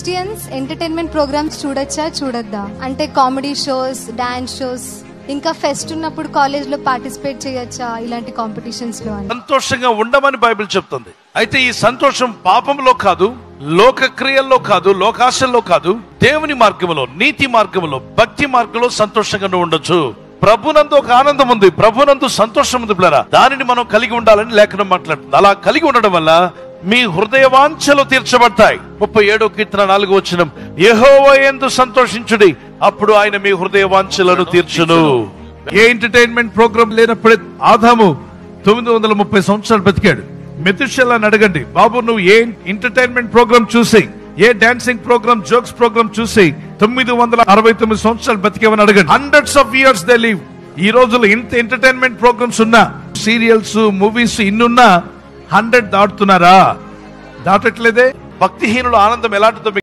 Christians entertainment programmes చూడొచ్చా చూడొద్దా అంటే కామెడీ షోస్ డాన్స్ షోస్ ఇంకా ఫెస్ట్ ఉన్నప్పుడు కాలేజ్ లో పార్టిసిపేట్ చేయొచ్చా ఇలాంటి కాంపిటీషన్స్ లో అని సంతోషంగా ఉండమని బైబిల్ చెప్తుంది అయితే ఈ సంతోషం పాపంలో కాదు లోక క్రియల్లో కాదు లోకాశల్లో కాదు దేవుని మార్గంలో నీతి మార్గంలో భక్తి మార్గంలో సంతోషంగా నువ్వు ఉండొచ్చు ప్రభునందు ఒక ఆనందం ఉంది ప్రభునందు సంతోషం ఉంది పిల్లరా దానిని మనం కలిగి ఉండాలని లేఖనం మాట్లాడుతుంది అలా కలిగి ఉండడం వల్ల మీ హృదయ వాంఛలు తీర్చబడతాయి ముప్పై ఏడో కీర్తన నాలుగు వచ్చిన యెహోవా యందు సంతోషించుడి అప్పుడు ఆయన మీ హృదయ వాంఛలను తీర్చును ఏ ఎంటర్టైన్మెంట్ ప్రోగ్రామ్ లేనప్పుడే ఆదాము తొమ్మిది వందల ముప్పై సంవత్సరాలు బతికాడు మెతుషల్లాని అడగండి బాబు నువ్వు ఏ ఎంటర్టైన్మెంట్ ప్రోగ్రామ్ చూసి ఏ డాన్సింగ్ ప్రోగ్రామ్ జోక్స్ ప్రోగ్రామ్ చూసి తొమ్మిది వందల అరవై తొమ్మిది సంవత్సరాలు బతికేవని అడగండి hundreds of years they live ఈ రోజుల్లో ఇంత ఎంటర్టైన్మెంట్ ప్రోగ్రామ్స్ ఉన్నా సీరియల్స్ మూవీస్ ఇన్నున్నా హండ్రెడ్ దాటుతున్నారా దాటట్లేదే భక్తిహీనుల ఆనందం ఎలాంటిదో మీకు